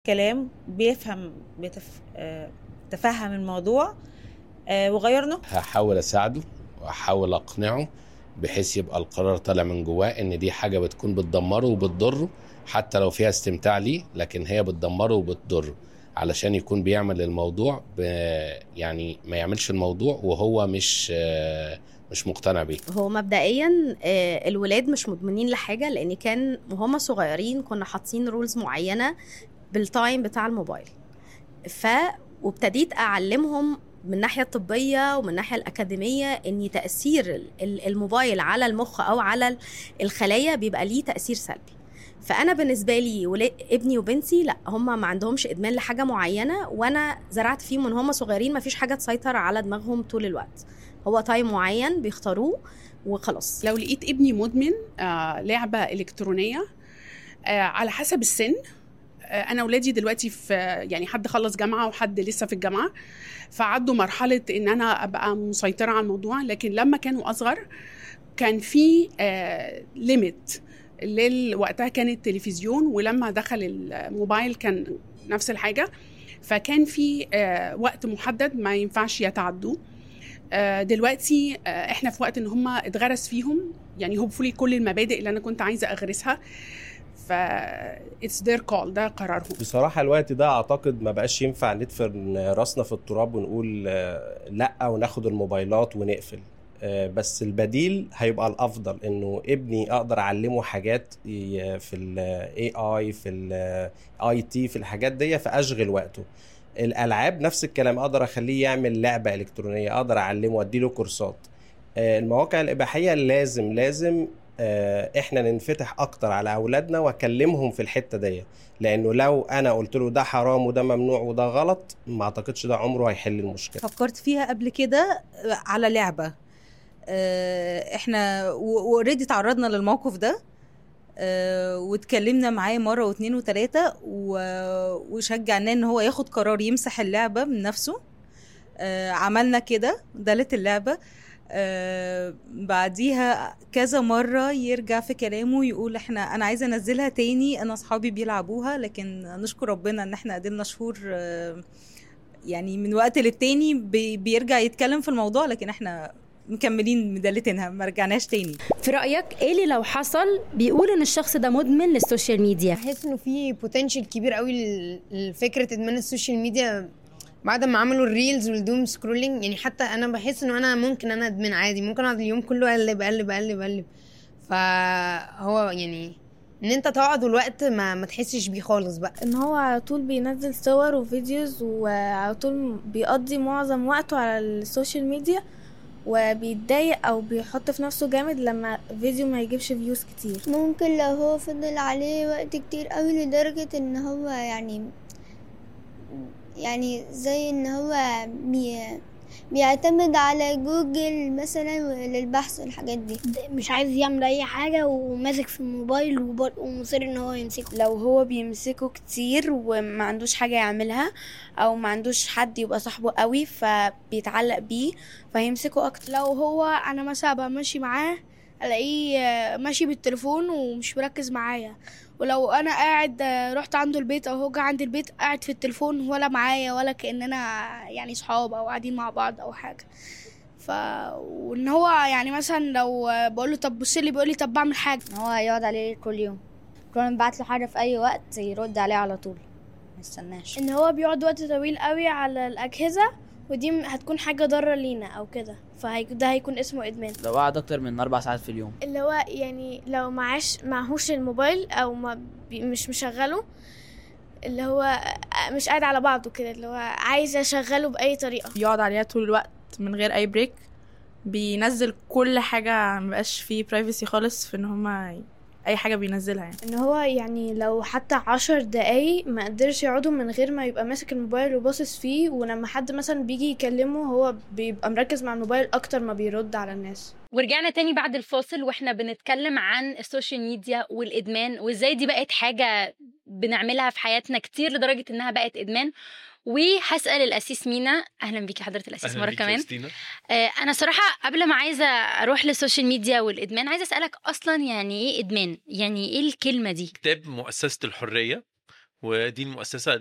كلام بيفهم بيتف... آه، تفهم الموضوع آه، وغيرنا هحاول اساعده واحاول اقنعه بحيث يبقى القرار طالع من جواه ان دي حاجه بتكون بتدمره وبتضره حتى لو فيها استمتاع ليه لكن هي بتدمره وبتضره علشان يكون بيعمل الموضوع ب... يعني ما يعملش الموضوع وهو مش آه، مش مقتنع بيه هو مبدئيا آه، الولاد مش مدمنين لحاجه لان كان وهم صغيرين كنا حاطين رولز معينه بالتايم بتاع الموبايل ف وابتديت اعلمهم من الناحيه الطبيه ومن الناحيه الاكاديميه ان تاثير ال- ال- الموبايل على المخ او على ال- الخلايا بيبقى ليه تاثير سلبي فانا بالنسبه لي ولا- ابني وبنتي لا هم ما عندهمش ادمان لحاجه معينه وانا زرعت فيهم من هم صغيرين ما فيش حاجه تسيطر على دماغهم طول الوقت هو تايم معين بيختاروه وخلاص لو لقيت ابني مدمن آه لعبه الكترونيه آه على حسب السن آه انا ولادي دلوقتي في يعني حد خلص جامعه وحد لسه في الجامعه فعدوا مرحله ان انا ابقى مسيطره على الموضوع لكن لما كانوا اصغر كان في آه ليميت اللي وقتها كان التلفزيون ولما دخل الموبايل كان نفس الحاجه فكان في آه وقت محدد ما ينفعش يتعدوه آه، دلوقتي آه، احنا في وقت ان هم اتغرس فيهم يعني هوبفولي كل المبادئ اللي انا كنت عايزه اغرسها ف اتس ذير كول ده قرارهم بصراحة الوقت ده أعتقد ما بقاش ينفع ندفن راسنا في التراب ونقول آه، لأ وناخد الموبايلات ونقفل آه، بس البديل هيبقى الأفضل إنه ابني أقدر أعلمه حاجات ي- في ال AI في ال IT في الحاجات دي فأشغل وقته الألعاب نفس الكلام أقدر أخليه يعمل لعبة إلكترونية أقدر أعلمه وأديله كورسات آه، المواقع الإباحية لازم لازم آه، احنا ننفتح اكتر على اولادنا واكلمهم في الحته دي لانه لو انا قلت له ده حرام وده ممنوع وده غلط ما اعتقدش ده عمره هيحل المشكله فكرت فيها قبل كده على لعبة آه، احنا اوريدي تعرضنا للموقف ده آه، واتكلمنا معاه مرة واتنين وتلاتة و- وشجعناه ان هو ياخد قرار يمسح اللعبة من نفسه آه، عملنا كده دالت اللعبة آه، بعديها كذا مرة يرجع في كلامه يقول احنا انا عايزة انزلها تاني انا اصحابي بيلعبوها لكن نشكر ربنا ان احنا قدرنا شهور آه، يعني من وقت للتاني بي- بيرجع يتكلم في الموضوع لكن احنا مكملين مدلتينها ما رجعناش تاني في رأيك ايه اللي لو حصل بيقول ان الشخص ده مدمن للسوشيال ميديا بحس انه في بوتنشال كبير قوي ل- لفكره ادمان السوشيال ميديا بعد ما عملوا الريلز والدوم سكرولينج يعني حتى انا بحس انه انا ممكن انا ادمن عادي ممكن اقعد اليوم كله اقلب اقلب اقلب اقلب فهو يعني ان انت تقعد والوقت ما ما تحسش بيه خالص بقى ان هو على طول بينزل صور وفيديوز وعلى طول بيقضي معظم وقته على السوشيال ميديا وبيتضايق او بيحط في نفسه جامد لما فيديو ما يجيبش فيوز كتير ممكن لو هو فضل عليه وقت كتير قوي لدرجة ان هو يعني يعني زي ان هو بي بيعتمد على جوجل مثلا للبحث والحاجات دي مش عايز يعمل اي حاجه وماسك في الموبايل وبر- ومصر ان هو يمسكه لو هو بيمسكه كتير وما عندوش حاجة يعملها او ما عندوش حد يبقى صاحبه قوي فبيتعلق بيه فهيمسكه اكتر لو هو انا مثلا ابقى ماشي معاه الاقيه آه، ماشي بالتليفون ومش مركز معايا ولو انا قاعد آه، رحت عنده البيت او هو جه عندي البيت قاعد في التليفون ولا معايا ولا كاننا يعني صحاب او قاعدين مع بعض او حاجه ف وان هو يعني مثلا لو بقول له طب بص لي بيقول لي طب بعمل حاجه هو يقعد عليه كل يوم كنا نبعت له حاجه في اي وقت يرد عليه على طول ما يستناش ان هو بيقعد وقت طويل قوي على الاجهزه ودي م- هتكون حاجه ضاره لينا او كده فده هيكون اسمه ادمان لو قعد اكتر من اربع ساعات في اليوم اللي هو يعني لو معاش معهوش الموبايل او ما بي مش مشغله اللي هو مش قاعد على بعضه كده اللي هو عايز اشغله باي طريقه بيقعد عليها طول الوقت من غير اي بريك بينزل كل حاجة مبقاش فيه برايفسي خالص في ان هما اي حاجة بينزلها يعني ان هو يعني لو حتى عشر دقايق ما قدرش يقعدوا من غير ما يبقى ماسك الموبايل وباصص فيه ولما حد مثلا بيجي يكلمه هو بيبقى مركز مع الموبايل اكتر ما بيرد على الناس ورجعنا تاني بعد الفاصل واحنا بنتكلم عن السوشيال ميديا والادمان وازاي دي بقت حاجه بنعملها في حياتنا كتير لدرجه انها بقت ادمان وهسال الاسيس مينا اهلا بيكي حضره الاسيس أهلاً مره بيكي يا كمان ستينا. آه انا صراحه قبل ما عايزه اروح للسوشيال ميديا والادمان عايزه اسالك اصلا يعني ايه ادمان يعني ايه الكلمه دي كتاب مؤسسة الحرية ودي المؤسسه